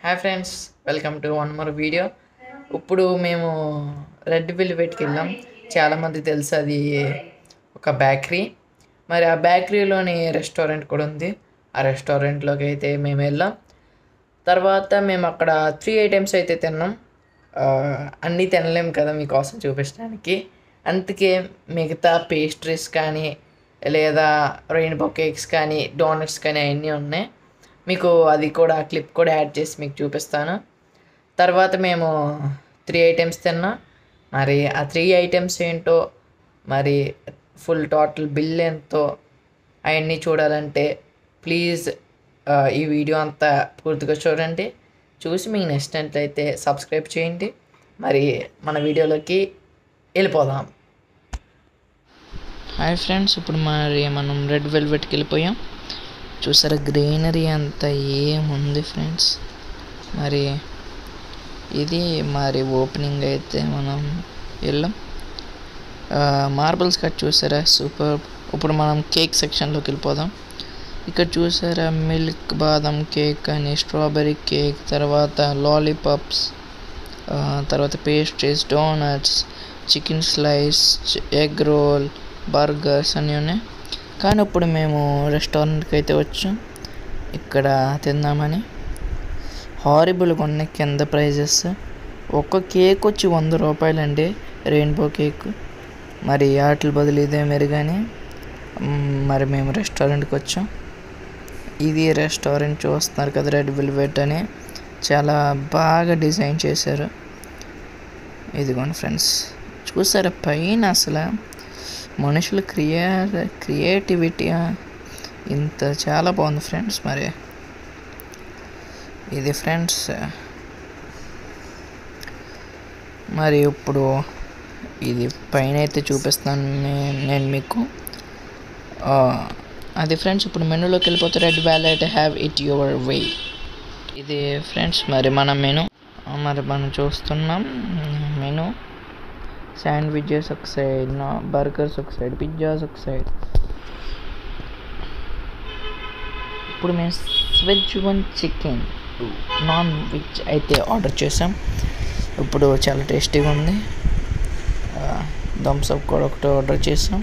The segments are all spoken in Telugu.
Hi friends welcome to one more video ఇప్పుడు మేము రెడ్ వెల్వెట్కి వెళ్ళాం చాలామంది తెలుసు అది ఒక బేకరీ మరి ఆ బేకరీలోని రెస్టారెంట్ కూడా ఉంది ఆ రెస్టారెంట్లోకి అయితే మేము వెళ్ళాం తర్వాత మేము అక్కడ త్రీ ఐటమ్స్ అయితే తిన్నాం ఆ, అన్నీ తినలేం కదా మీకోసం చూపించడానికి అందుకే మిగతా పేస్ట్రీస్ కానీ లేదా రెయిన్బో కేక్స్ కానీ డోనట్స్ కానీ అవన్నీ ఉన్నాయి మీకు అది కూడా క్లిప్ కూడా యాడ్ చేసి మీకు చూపిస్తాను తర్వాత మేము త్రీ ఐటమ్స్ తిన్నాం మరి ఆ త్రీ ఐటమ్స్ ఏంటో మరి ఫుల్ టోటల్ బిల్ ఎంతో అవన్నీ చూడాలంటే ప్లీజ్ ఈ వీడియో అంతా పూర్తిగా చూడండి చూసి మీకు నచ్చినట్లయితే సబ్స్క్రైబ్ చేయండి మరి మన వీడియోలోకి వెళ్ళిపోదాం హాయ్ ఫ్రెండ్స్ ఇప్పుడు మరి మనం రెడ్ వెల్వెట్కి వెళ్ళిపోయాం చూసారా గ్రీనరీ అంతా ఏముంది ఫ్రెండ్స్ మరి ఇది మరి ఓపెనింగ్ అయితే మనం వెళ్ళాం మార్బల్స్ కట్ చూసారా సూపర్ ఇప్పుడు మనం కేక్ సెక్షన్లోకి వెళ్ళిపోదాం ఇక్కడ చూసారా మిల్క్ బాదం కేక్ అని స్ట్రాబెర్రీ కేక్ తర్వాత లాలీపాప్స్ తర్వాత pastries donuts chicken slice egg roll burgers అన్నీ ఉన్నాయి కానీ ఇప్పుడు మేము రెస్టారెంట్కి అయితే వచ్చాం ఇక్కడ తిందామని హారిబుల్గా ఉన్నాయి కింద ప్రైజెస్ ఒక్క కేక్ వచ్చి వంద రూపాయలండి రెయిన్బో కేక్ మరి వాటి బదులు ఇదే మెరుగాని మ్, మరి మేము రెస్టారెంట్కి వచ్చాం ఇది రెస్టారెంట్ చూస్తున్నారు కదా రెడ్ వెల్వెట్ అని చాలా బాగా డిజైన్ చేశారు ఇదిగోండి ఫ్రెండ్స్ చూసారా పైన అసలు మనుషుల క్రియా క్రియేటివిటీ ఇంత చాలా బాగుంది ఫ్రెండ్స్ మరి ఇది ఫ్రెండ్స్ మరి ఇప్పుడు ఇది పైన అయితే చూపిస్తాను నే- నేను మీకు ఆ, అది ఫ్రెండ్స్ ఇప్పుడు మెనూలోకి వెళ్ళిపోతే red wallet have it your way ఇది ఫ్రెండ్స్ మరి మన మెను మరి మనం చూస్తున్నాం మెను శాండ్విచెస్ ఒక సైడ్ బర్గర్స్ ఒక సైడ్ పిజ్జాస్ ఒక సైడ్ ఇప్పుడు మేము veg one chicken non veg అయితే ఆర్డర్ చేసాం ఇప్పుడు చాలా టేస్టీగా ఉంది థమ్స్ అప్ కూడా ఒకటి ఆర్డర్ చేసాం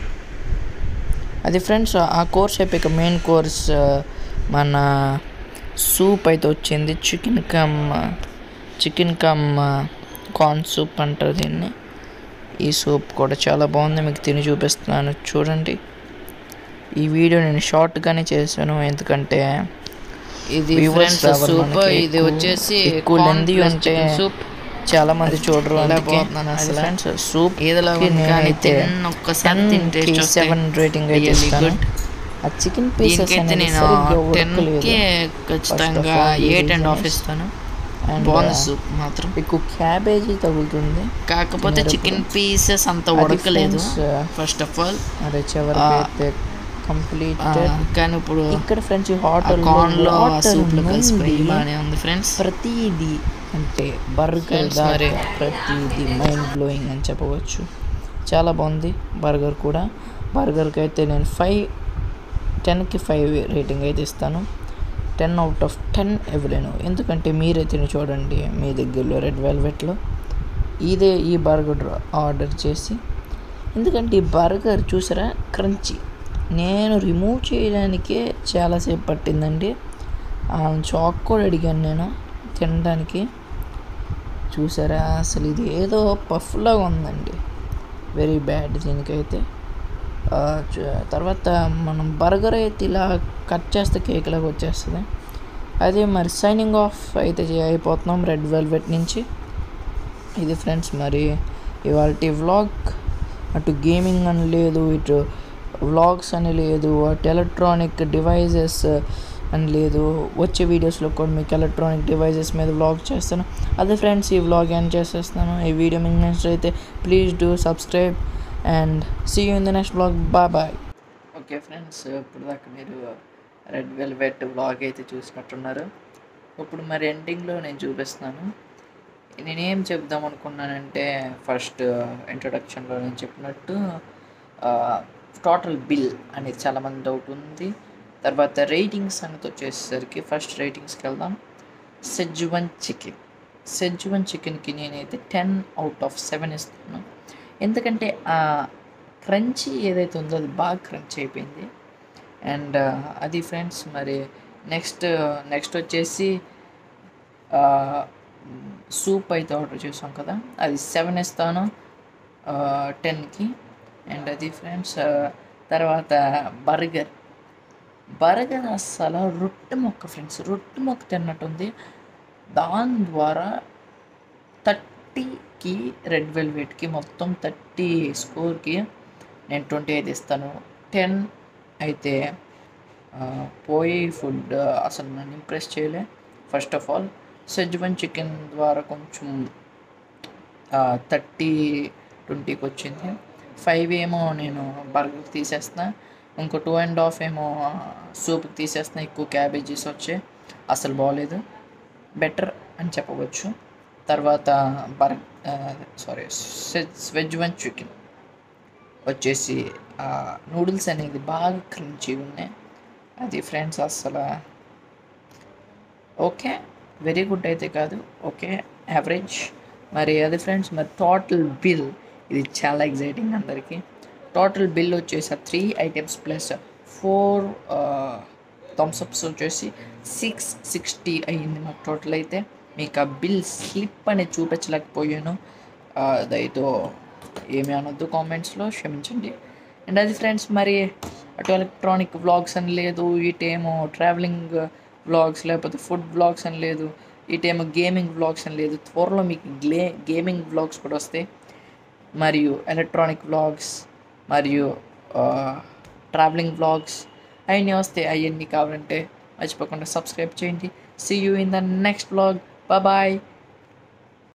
అది ఫ్రెండ్స్ ఆ కోర్స్ అయిపోయాక మెయిన్ కోర్స్ మన సూప్ అయితే వచ్చింది chicken cum chicken cum corn soup అంటారు దీన్ని ఈ సూప్ కూడా చాలా బాగుంది మీకు తిని చూపిస్తున్నాను చూడండి ఈ వీడియో నేను షార్ట్గానే చేశాను ఎందుకంటే ఇది viewers ఫ్రెండ్స్ రావాలి సూప్ మనకి. ఇది ఎక్కువ- వచ్చేసి ఎక్కువ lengthy ఉంటే సూప్ చాలా మంది చూడరు అందుకే లేకపోతున్నాను అది అసలు. ఫ్రెండ్స్ సూప్ ఏదోలా ఉంది కానీ తిన్న ఒక్కసారి తిని taste వస్తే సెవెన్ రేటింగ్ అయితే really ఇస్తాను good. ఆ చికెన్ పీసెస్ దీనికైతే నేను టెన్ కి ఖచ్చితంగా ఎయిట్ అండ్ హాఫ్ ఇస్తాను బాగుంది సూప్ మాత్రం మీకు క్యాబేజీ తగులుతుంది కాకపోతే తినేటప్పుడు. చికెన్ పీసెస్ అంత అది ఉడకలేదు friends, ఫస్ట్ ఆఫ్ ఆల్ మరి చివరికి ఆ, అయితే కంప్లీట్ కానీ ఇప్పుడు ఇక్కడ ఫ్రెండ్స్ ఆ హోటల్ కార్న్ లో సూప్ లో కలిసిపోయి బాగానే ఉంది ఫ్రెండ్స్ ప్రతిదీ అంటే బర్గర్ Friends, మరి- ప్రతిదీ మైండ్ బ్లోయింగ్ అని చెప్పవచ్చు చాలా బాగుంది బర్గర్ కూడా బర్గర్కి అయితే నేను ఫైవ్ టెన్కి ఫైవ్ రేటింగ్ అయితే ఇస్తాను టెన్ అవుట్ ఆఫ్ టెన్ ఇవ్వలేను ఎందుకంటే మీరే తిని చూడండి మీ దగ్గరలో రెడ్ వెల్వెట్లో ఇదే ఈ బర్గర్ ఆర్డర్ చేసి ఎందుకంటే ఈ బర్గర్ చూసారా క్రంచీ నేను రిమూవ్ చేయడానికే చాలాసేపు పట్టిందండి ఆ చాక్ కూడా అడిగాను నేను తినడానికి చూసారా అసలు ఇది ఏదో పఫ్లాగా ఉందండి వెరీ బ్యాడ్ దీనికైతే ఆ, చ- తర్వాత మనం బర్గర్ అయితే ఇలా కట్ చేస్తే కేక్ లాగా వచ్చేస్తుంది అదే మరి సైనింగ్ ఆఫ్ అయితే చే- అయిపోతున్నాం రెడ్ వెల్వెట్ నుంచి ఇది ఫ్రెండ్స్ మరి ఇవాళ వ్లాగ్ అటు గేమింగ్ అని లేదు ఇటు వ్లాగ్స్ అని లేదు అటు ఎలక్ట్రానిక్ డివైజెస్ అని లేదు వచ్చే వీడియోస్లో కూడా మీకు ఎలక్ట్రానిక్ డివైజెస్ మీద వ్లాగ్ చేస్తాను అదే ఫ్రెండ్స్ ఈ వ్లాగ్ ఏం చేసేస్తాను ఈ వీడియో మీకు నచ్చితే please do subscribe and see you in the next vlog bye bye okay friends ఇప్పుడు దాకా మీరు రెడ్ వెల్వెట్ వ్లాగ్ అయితే చూసినట్టున్నారు ఇప్పుడు మరి ఎండింగ్లో నేను చూపిస్తున్నాను నేనేం చెప్దాం అనుకున్నానంటే ఫస్ట్ ఇంట్రొడక్షన్లో నేను చెప్పినట్టు టోటల్ బిల్ అనేది చాలామంది డౌట్ ఉంది తర్వాత రేటింగ్స్ అనేది వచ్చేసరికి ఫస్ట్ రేటింగ్స్కి వెళ్దాం సెజ్వన్ చికెన్ సెజ్వన్ చికెన్కి నేనైతే టెన్ అవుట్ ఆఫ్ సెవెన్ ఇస్తాను ఎందుకంటే ఆ క్రంచీ ఏదైతే ఉందో అది బాగా క్రంచ్ అయిపోయింది అండ్ అది ఫ్రెండ్స్ మరి నెక్స్ట్ నెక్స్ట్ వచ్చేసి సూప్ అయితే ఆర్డర్ చేసాం కదా అది సెవెన్ ఇస్తాను టెన్కి అండ్ అది ఫ్రెండ్స్ తర్వాత బర్గర్ బర్గర్ అస్సలు రొట్టె మొక్క ఫ్రెండ్స్ రొట్టె మొక్క తిన్నట్టుంది దాని ద్వారా థర్టీకి రెడ్ వెల్వెట్కి మొత్తం థర్టీ స్కోర్కి నేను ట్వంటీ అయితే ఇస్తాను టెన్ అయితే ఆ, పోయి ఫుడ్ అసలు నన్ను ఇంప్రెస్ చేయలే first of all schezwan chicken ద్వారా కొంచెం థర్టీ ట్వంటీకి వచ్చింది ఫైవ్ ఏమో నేను బర్గర్ తీసేస్తున్నా ఇంకో టూ అండ్ హాఫ్ ఏమో సూప్కి తీసేస్తున్నా ఎక్కువ క్యాబేజీస్ వచ్చాయి అసలు బాగోలేదు బెటర్ అని చెప్పవచ్చు తర్వాత బర్ సారీ వెజ్ వన్ చికెన్ వచ్చేసి నూడిల్స్ అనేది బాగా క్రంచీ ఉన్నాయి అది ఫ్రెండ్స్ అసలు ఓకే వెరీ గుడ్ అయితే కాదు ఓకే యావరేజ్ మరి అది ఫ్రెండ్స్ మరి టోటల్ బిల్ ఇది చాలా ఎగ్జైటింగ్ అందరికీ టోటల్ బిల్ వచ్చేసి three items plus four Thums Ups వచ్చేసి సిక్స్ సిక్స్టీ అయ్యింది నాకు టోటల్ అయితే మీకు ఆ బిల్ స్లిప్ అనేది చూపించలేకపోయాను ఆ, దయతో ఏమి అనొద్దు కామెంట్స్లో క్షమించండి అండ్ అది ఫ్రెండ్స్ మరి అటు ఎలక్ట్రానిక్ వ్లాగ్స్ అని లేదు ఇటేమో ట్రావెలింగ్ వ్లాగ్స్ లేకపోతే ఫుడ్ వ్లాగ్స్ అని లేదు ఇటేమో గేమింగ్ వ్లాగ్స్ అని లేదు త్వరలో మీకు గ్లే గేమింగ్ వ్లాగ్స్ కూడా వస్తాయి మరియు ఎలక్ట్రానిక్ వ్లాగ్స్ మరియు ట్రావెలింగ్ వ్లాగ్స్ అవన్నీ వస్తాయి అవన్నీ కావాలంటే మర్చిపోకుండా సబ్స్క్రైబ్ చేయండి see you in the next vlog bye